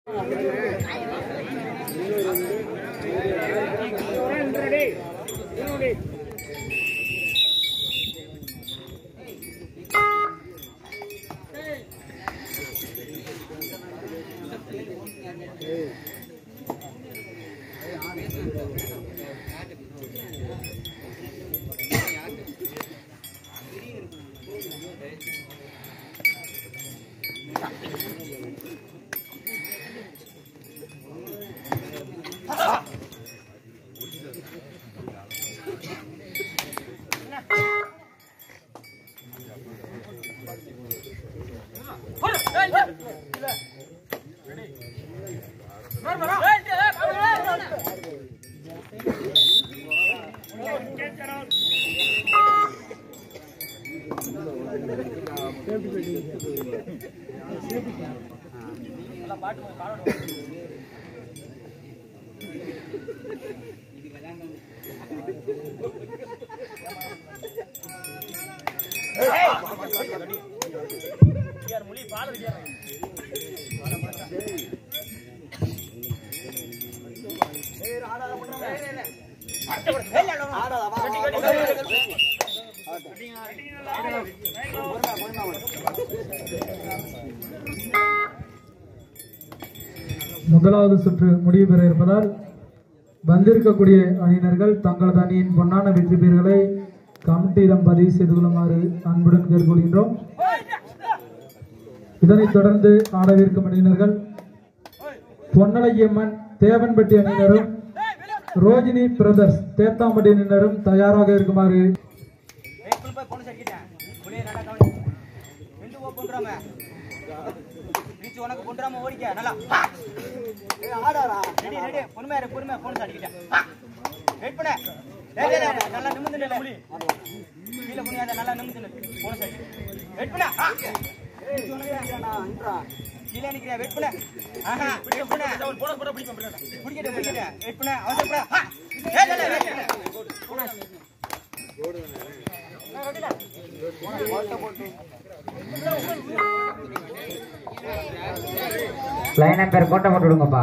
முதலாவது சுற்று முடிவு பெற இருப்பதால் வந்திருக்கக்கூடிய அணியினர்கள் தங்களது அணியின் பொன்னான வெற்றி பெயர்களை கமிட்டியிடம் பதிவு செய்து கொள்ளுமாறு அன்புடன் கேட்டுக்கொள்கின்றோம் இதனைத் தொடர்ந்து ஆடவிருக்கும் அணியினர்கள் பொன்னலையம்மன் தேவன்பட்டி அணியினரும் ரோஜினி பிரதர்ஸ் தேத்தாம்பட்டி அணியினரும் தயாராக இருக்குமாறு வெயிட் போய் போன சட்டிட்டேன் புளிய நல்லா கவனி ரெண்டு ஓ கொண்டுறாம ரீச் உனக்கு கொண்டுறாம ஓடிக்க நல்லா ஏய் ஆடாரா ரெடி ரெடி பொறுமையா இரு பொறுமையா போன சட்டிட்டேன் வெயிட் பண்ண டேய் டேய் டேய், நல்லா நிமிர்ந்து நில்லு புலி கீழ புனியாத நல்லா நிமிர்ந்து நில்லு போன சட்டி வெயிட் பண்ண ஏய் உனக்கு நிக்கிறேனா இன்றா கீழ நிக்கிறியா வெயிட் பண்ண ஆஹா வெயிட் பண்ண போன போன பிடிக்க பிடிக்கடா பிடிக்கடா வெயிட் பண்ண அவசரப்பட டேய் டேய் டேய் போன லைனா பேர் கோட்டை போட்டு விடுங்கப்பா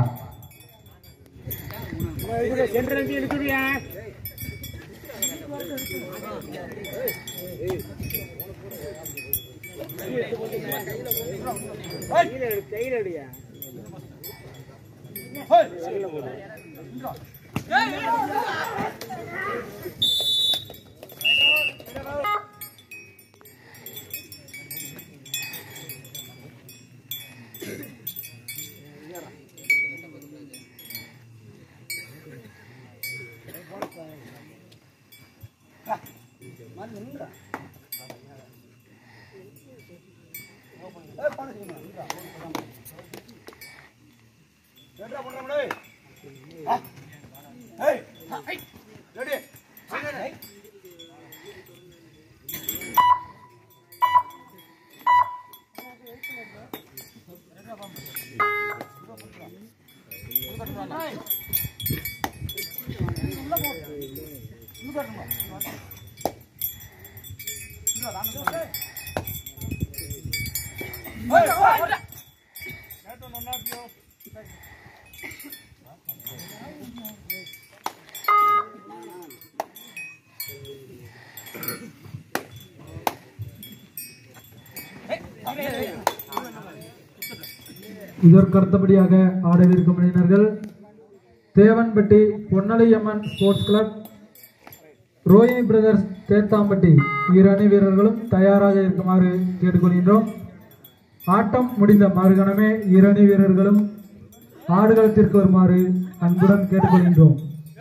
இதற்கு அடுத்தபடியாக ஆடவிருக்கும் அணியினர்கள் Devanpatti Ponnalaiyamman sports club Rohini brothers Thethampatti இரு அணி வீரர்களும் தயாராக இருக்குமாறு கேட்டுக்கொள்கின்றோம் ஆட்டம் முடிந்த மறுகணமே இரு அணி வீரர்களும் ஆடுகளத்திற்கு வருமாறு அன்புடன் கேட்டுக்கொள்கின்றோம்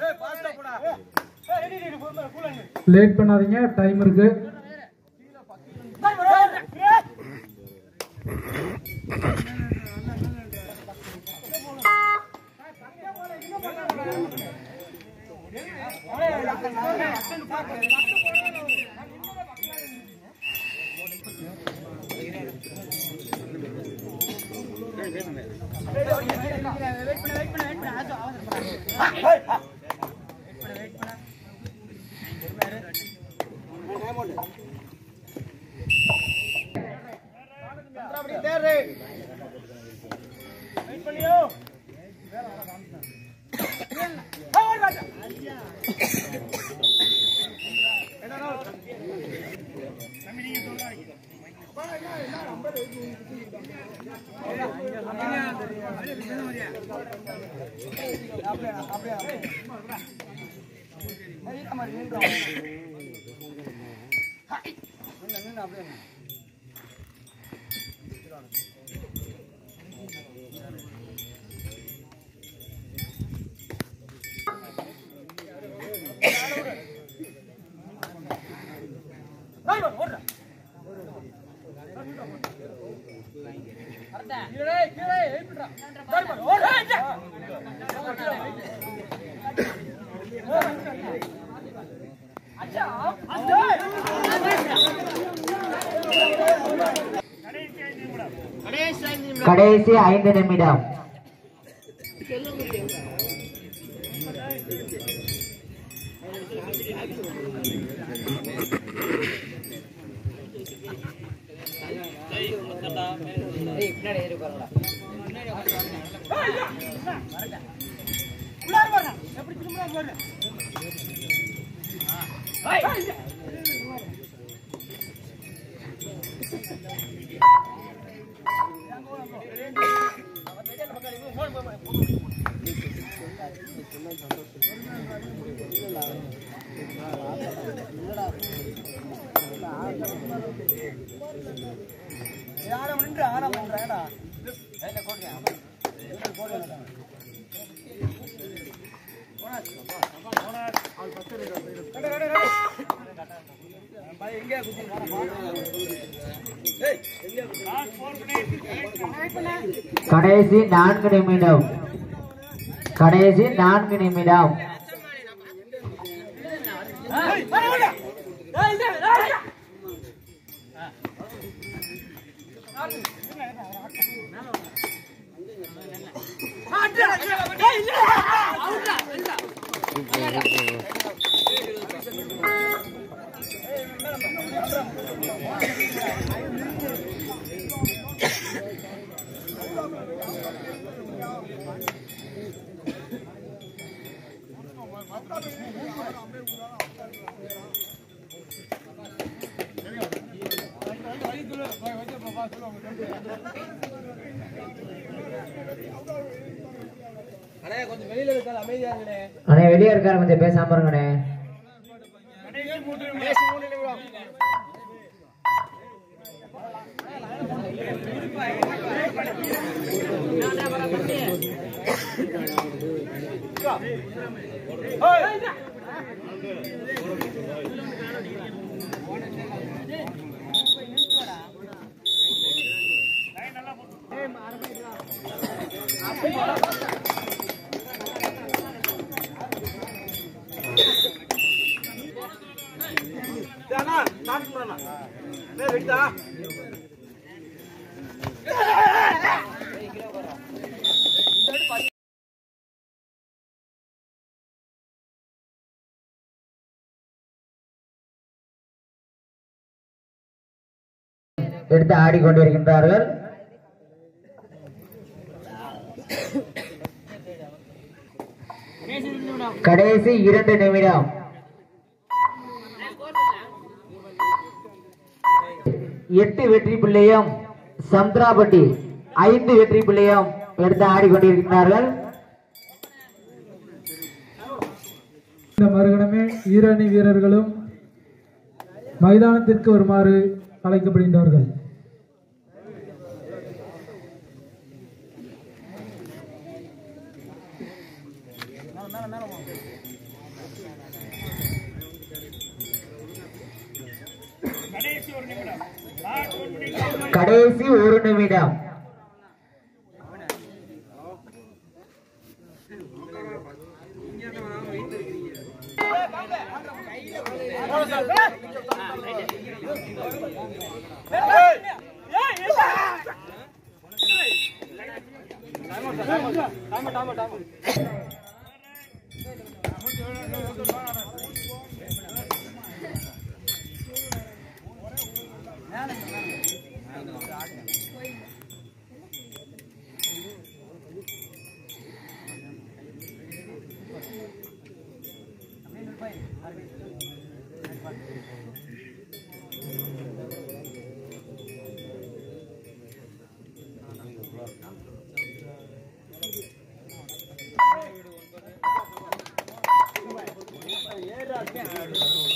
லேட் பண்ணாதீங்க டைம் இருக்கு வெயிட் பண்ணியோ கடைசி ஐந்து நிமிடம் யாரும் நின்று ஆரம் பண்றேடா கடைசி நான்கு நிமிடம் கடைசி நான்கு நிமிடம் அண்ணே வெளியே இருக்காரு கொஞ்சம் பேசாம இருங்கண்ணே எடுத்து ஆடிக்கொண்டிருக்கின்றார்கள் கடைசி இரண்டு நிமிடம் எட்டு வெற்றி பிள்ளையும் சந்திராபட்டி ஐந்து வெற்றி பிள்ளையும் எடுத்து ஆடிக்கொண்டிருக்கிறார்கள் இந்த மறுகணமே ஈரணி வீரர்களும் மைதானத்திற்கு வருமாறு அழைக்கப்படுகின்றார்கள் கடைசி ஒரு நிமிடம் ஏறாது